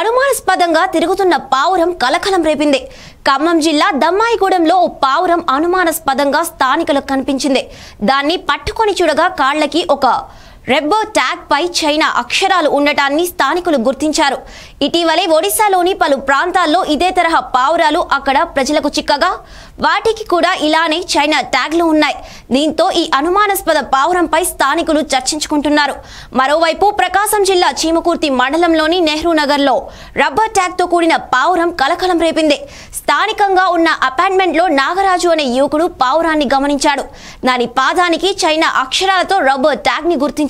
అనుమానాస్పదంగా తిరుగుతున్న పావురం కలకలం రేపింది ఖమ్మం జిల్లా దమ్మాయిగూడెంలో ఓ పావురం అనుమానాస్పదంగా స్థానికులకు కనిపించింది దాన్ని పట్టుకొని చూడగా కాళ్ళకి ఒక రెబ్బో ట్యాగ్ పై చైనా అక్షరాలు ఉండటాన్ని స్థానికులు గుర్తించారు ఇటీవలే ఒడిశాలోని పలు ప్రాంతాల్లో ఇదే తరహా పావురాలు అక్కడ ప్రజలకు చిక్కగా వాటికి కూడా ఇలానే చైనా ట్యాగ్లు ఉన్నాయి దీంతో ఈ అనుమానాస్పద పావురంపై స్థానికులు చర్చించుకుంటున్నారు మరోవైపు ప్రకాశం జిల్లా చీమకుర్తి మండలంలోని నెహ్రూ నగర్లో రబ్బర్ ట్యాగ్తో కూడిన పావురం కలకలం రేపింది స్థానికంగా ఉన్న అపార్ట్మెంట్లో నాగరాజు అనే యువకుడు పావురాన్ని గమనించాడు దాని పాదానికి చైనా అక్షరాలతో రబ్బర్ ట్యాగ్ ని గుర్తించారు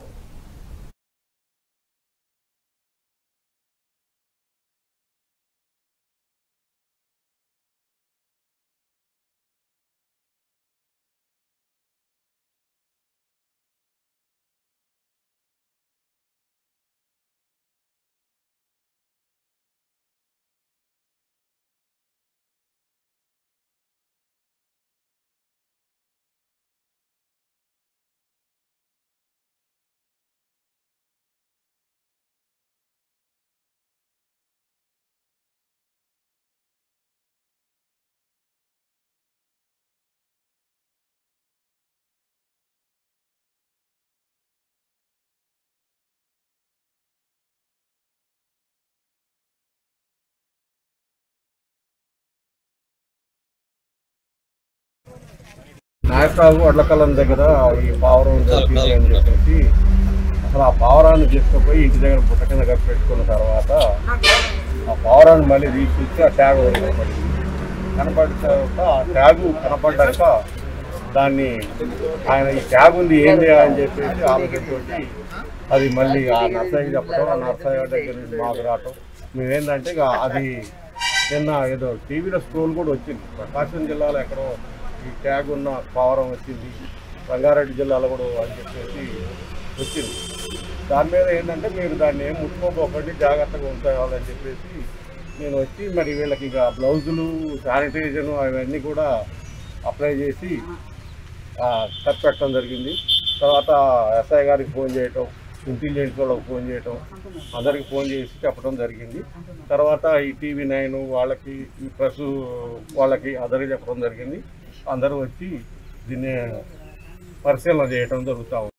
నాయకాలు వడ్లకల్లం దగ్గర ఈ పావురం దొరికింది అని చెప్పేసి అసలు ఆ పావురాన్ని తీసుకుపోయి ఇంటి దగ్గర బుట్ట కింద కప్పెట్టుకున్న తర్వాత ఆ పావురాన్ని మళ్ళీ తీసుకొచ్చి ఆ ట్యాగ్ కనపడింది కనపడిన తర్వాత ఆ ట్యాగు కనపడ్డాక దాన్ని ఆయన ఈ ట్యాగ్ ఉంది ఏంది అని చెప్పేసి ఆలోచనతోటి అది మళ్ళీ ఆ నర్సరీకి చెప్పడం ఆ నర్సరీ దగ్గర నుంచి మాకు రావటం మేమేంటంటే ఇక అది నిన్న ఏదో టీవీలో స్క్రోల్ కూడా వచ్చింది ప్రకాశం జిల్లాలో ఎక్కడో ఈ ట్యాగ్ ఉన్న పావరం వచ్చింది రంగారెడ్డి జిల్లాలో కూడా అని చెప్పేసి వచ్చింది దాని మీద ఏంటంటే మీరు దాన్ని ఏం ముట్టుకోపోకండి జాగ్రత్తగా ఉంచాలని చెప్పేసి నేను వచ్చి మరి వీళ్ళకి ఇక బ్లౌజులు శానిటైజర్ అవన్నీ కూడా అప్లై చేసి ఆ, కప్పెట్టడం జరిగింది తర్వాత ఎస్ఐ గారికి ఫోన్ చేయటం ఇంటెలిజెన్స్ వాళ్ళకి ఫోన్ చేయటం అందరికి ఫోన్ చేసి చెప్పడం జరిగింది తర్వాత ఈ టీవీ నైన్ వాళ్ళకి ఈ ప్రెస్ వాళ్ళకి అందరికి చెప్పడం జరిగింది అందరూ వచ్చి దీన్ని పరిశీలన చేయటం జరుగుతూ ఉంది